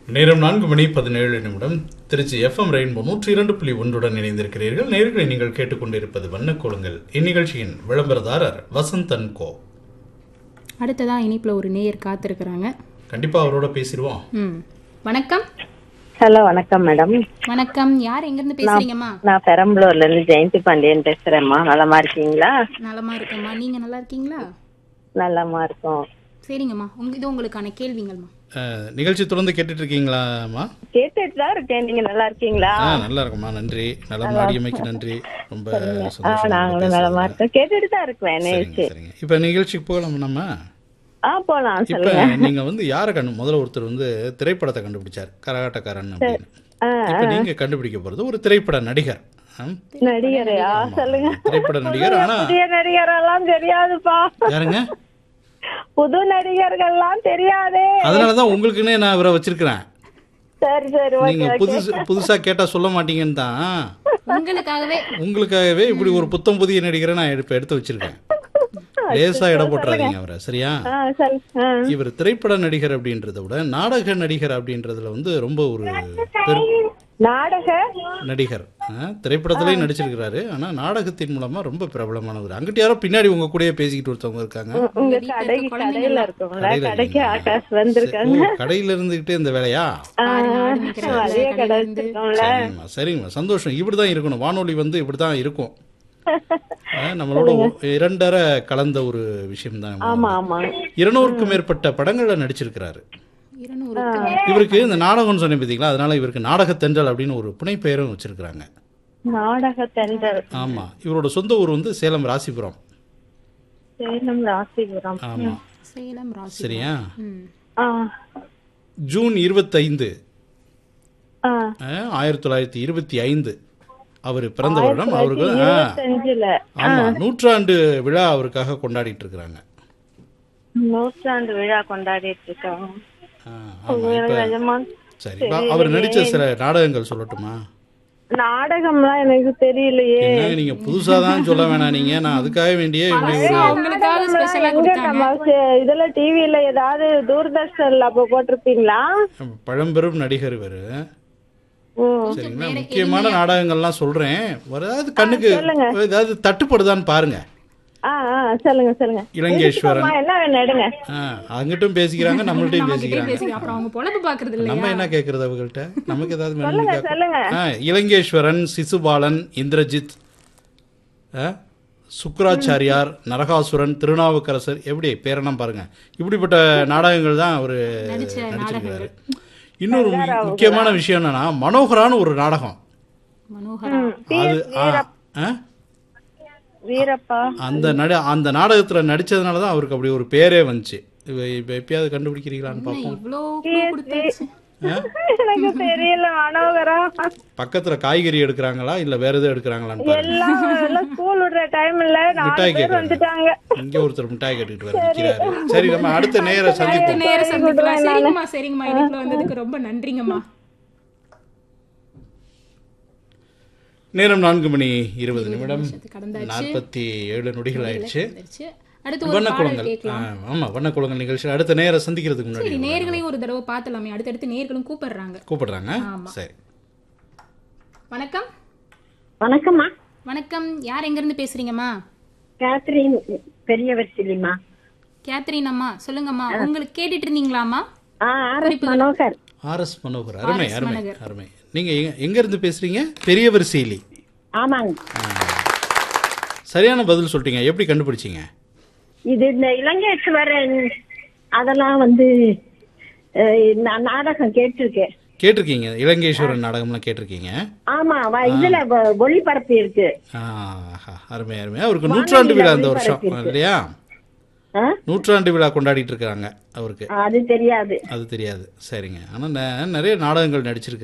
நேரம் நான்கு மணி பதினேழு நிமிடம் திருச்சி எஃப்எம் ரெயின்போ நூற்றி இரண்டு புள்ளி ஒன்றுடன் இணைந்திருக்கிறீர்கள் நேர்களை நீங்கள் கேட்டுக்கொண்டிருப்பது வண்ணக்கோளுங்கள் இந்நிகழ்ச்சியின் விளம்பரதாரர் வசந்தன் கோ அடுத்ததா இனிப்புல ஒரு நேயர் காத்திருக்கிறாங்க கண்டிப்பா அவரோட பேசிடுவோம் ம் வணக்கம் ஹலோ வணக்கம் மேடம் வணக்கம் யார் எங்க இருந்து பேசுறீங்கம்மா நான் பெரம்பலூர்ல இருந்து ஜெயந்தி பாண்டியன் பேசுறேம்மா நலமா இருக்கீங்களா நலமா இருக்கேம்மா நீங்க நல்லா இருக்கீங்களா நலமா இருக்கோம் சரிங்கம்மா உங்க இது உங்களுக்கான கேள்விங்கள்மா அஹ், நிகழ்ச்சி தொடர்ந்து கேட்டுட்டு இருக்கீங்களாம்மா கேட்டுட்டு தான் இருக்கேன் நீங்க நல்லா இருக்கீங்களா ஆ நல்லா இருக்கும்மா நன்றி நலம் அடியமைக்கு நன்றி ரொம்ப ஆ, சந்தோஷம் நாங்களும் நலமா இருக்கோம் கேட்டுட்டு தான் இருக்கேன் சரிங்க நிகழ்ச்சி சரிங்க இப்ப நிகழ்ச்சிக்கு போகலாம் நம்ம ஆ போலாம் இப்ப சொல்லுங்க நீங்க வந்து யாரை கண்டு முதல்ல ஒருத்தர் வந்து திரைப்படத்தை கண்டுபிடிச்சார் கரகாட்டக்காரன் அப்படின்னு ஆ, இப்ப நீங்க கண்டுபிடிக்க போறது ஒரு திரைப்பட நடிகர் ஆம். நடிகரே ஆ சொல்லுங்க திரைப்பட நடிகர் ஆனா புதிய நடிகரெல்லாம் தெரியாதுப்பா யாருங்க புது நடிகர்கள்லாம் தெரியாதே அதனாலதான் உங்களுக்குன்னே நான் இவரை வச்சிருக்கிறேன் சரி சரி நீங்க ஓகே புதுசு புதுசா கேட்டா சொல்ல மாட்டீங்கன்னு தான் உங்களுக்காகவே உங்களுக்காகவே இப்படி ஒரு புத்தம் புதிய நடிகரை நான் எடுத்து எடுத்து வச்சிருக்கேன் லேசா இடம் போட்டுறாதீங்க அவரை சரியா ஆ சொல் ஆ. இவர் திரைப்பட நடிகர் அப்படின்றத விட நாடக நடிகர் அப்படின்றதுல வந்து ரொம்ப ஒரு பெரும் நாடக நடிகர் ஆ, திரைப்படத்திலேயும் நடிச்சிருக்கிறாரு ஆனா நாடகத்தின் மூலமா ரொம்ப பிரபலமானவர் அங்கிட்ட யாரோ பின்னாடி உங்க கூடயே பேசிக்கிட்டு ஒருத்தவங்க இருக்காங்க உங்க கடை கடையில இருக்கோம்ல கடைக்கு ஆகாஷ் வந்திருக்காங்க ஓ, கடையில இருந்துகிட்டே இந்த வேலையா பாருங்க, ஆடு மேய்க்கிற அதே கடையில கடை இருந்து. வச்சிருக்கோம்ல சரிங்கம்மா சரிங்கம்மா சந்தோஷம் இப்படிதான் இருக்கணும் வானொலி வந்து இப்படிதான் இருக்கும் ஆ, நம்மளோட இரண்டரை கலந்த ஒரு விஷயம் தான் ஆமா ஆமா இருநூறுக்கும் மேற்பட்ட படங்கள்ல நடிச்சிருக்கிறாரு இருநூறுக்கு இவருக்கு இந்த நாடகம்னு சொன்னேன் பார்த்தீங்களா அதனால இவருக்கு நாடகத்தென்றல் அப்படின்னு ஒரு புனைப்பெயரும் வச்சிருக்கிறாங்க நாடக தென்றல் ஆமா இவரோட சொந்த ஊர் வந்து சேலம் ராசிபுரம் சேலம் ராசிபுரம் ஆமா சேலம் ராசி சரியா ம் ஆ ஜூன் இருபத்தைந்து ஆ ஆயிரத்தி தொள்ளாயிரத்தி இருபத்தி ஐந்து அவர் பிறந்த வருடம் அவருக்கு ஆ, இருபத்தஞ்சுல ஆமா நூற்றாண்டு விழா அவருக்காக கொண்டாடிட்டு இருக்கிறாங்க நூற்றாண்டு விழா கொண்டாடிட்டு இருக்காங்க ஆ, ஆமா இப்ப நிஜமா சரி இப்ப அவர் நடிச்ச சில நாடகங்கள் சொல்லட்டுமா நாடகம்லாம் எனக்கு தெரியலையே என்ன நீங்க புதுசா தான் சொல்ல வேணாம் நீங்க நான் அதுக்காக வேண்டிய இப்படி ஒரு உங்களுக்காக ஸ்பெஷலா எங்க கொடுத்தாங்க நம்ம சே- இதுல டிவில ஏதாவது தூர்தர்ஷன்ல அப்ப போட்டிருப்பீங்களா பழம்பெரும் நடிகர் இவரு ஓ சரிங்களா முக்கியமான நாடகங்கள்லாம் சொல்றேன் ஏதாவது கண்ணுக்கு ஏதாவது தட்டுப்படுதான்னு பாருங்க ஆ ஆ சொல்லுங்க சொல்லுங்க இலங்கேஸ்வரன் அம்மா, என்ன வேணும் எடுங்க ஆ, அங்கிட்டும் பேசிக்கிறாங்க நம்மள்ட்டையும் கிட்டே பேசிக்கிறாங்க பேசுங்க அப்புறம் அவங்க பொழப்பு பாக்குறது இல்லையா நம்ம என்ன கேட்கறது அவங்கள்ட்ட நமக்கு ஏதாவது வேணும்னு கேட்க- சொல்லுங்க ஆ, இலங்கேஸ்வரன் சிசுபாலன் இந்திரஜித் ஆ, சுக்ராச்சாரியார் நரகாசுரன் திருநாவுக்கரசர் எப்படி பேரெல்லாம் பாருங்க இப்படிப்பட்ட நாடகங்கள் தான் அவர் நடிச்சிருக்காரு இன்னொரு மு- முக்கியமான விஷயம் என்னன்னா மனோகரான்னு ஒரு நாடகம் மனோகரா அது ஆ, ஆ? வீரப்பா அந்த நட அந்த நாடகத்துல நடிச்சதுனால தான் அவருக்கு அப்படி ஒரு பேரே வந்துச்சு இப்ப இப்ப எப்பயாவது கண்டுபிடிக்கிறீங்களான்னு பார்ப்போம் இவ்வளோ clue கொடுத்தாச்சு எனக்கு தெரியல மனோகரா பக்கத்துல காய்கறி எடுக்கிறாங்களா இல்ல வேற எதுவும் எடுக்கிறாங்களான்னு பாருங்க எல்லாம் எல்லாம் ஸ்கூல் விடுற டைம்ல நாலு மிட்டாய் பேர் கேட்கறாங்க வந்துட்டாங்க இங்க ஒருத்தர் மிட்டாய் கேட்டுக்கிட்டு வர நிக்கிறாரு சரி நம்ம அடுத்த நேர சந்திப்போம் நேரம் சந்திக்கலாம் சரிங்கம்மா சரிங்கம்மா இனிப்புல வந்ததுக்கு ரொம்ப நன்றிங்கம்மா நேரம் நான்கு மணி இருபது நிமிடம் கடந்தாச்சு நாற்பத்தி ஏழு நொடிகள் ஆயிடுச்சு வந்துருச்சு. அடுத்து ஒரு பாடல் வண்ணக்குளங்கள் கேட்கலாம் ஆ, ஆமா வண்ணக்குளங்கள் நிகழ்ச்சி அடுத்த நேர சந்திக்கிறதுக்கு முன்னாடி சரி நேர்களையும் ஒரு தடவை பார்த்தலாமே அடுத்தடுத்து நேர்களும் கூப்பிடுறாங்க கூப்பிடுறாங்க சரி வணக்கம் வணக்கம்மா வணக்கம் யார் எங்க இருந்து பேசுறீங்கம்மா கேத்ரின் பெரியவர் சிலிமா கேத்ரின் அம்மா சொல்லுங்கம்மா உங்களுக்கு கேட்டுட்டு இருந்தீங்களாம்மா ஆ R S Manohar R S Manohar அருமை அருமை அருமை நீங்க எங்க- எங்க இருந்து பேசுறீங்க பெரியவர் சீலி ஆமாங்க சரியான பதில் சொல்லிட்டீங்க எப்படி கண்டுபிடிச்சீங்க இது இந்த இலங்கேஸ்வரன் அதெல்லாம் வந்து அஹ், நான் நாடகம் கேட்டிருக்கேன் கேட்டிருக்கீங்க இலங்கேஸ்வரன் நாடகம்லாம் கேட்டிருக்கீங்க ஆமா வ- இதுல வ- ஒளிபரப்பு இருக்கு ஆஹா, அருமை அருமை அவருக்கு நூற்றாண்டு விழா இந்த வருஷம் இல்லையா ஆ? நூற்றாண்டு விழா கொண்டாடிட்டு இருக்காங்க அவருக்கு அது தெரியாது அது தெரியாது சரிங்க ஆனா நெ- நிறைய நாடகங்கள் நடிச்சிருக்கு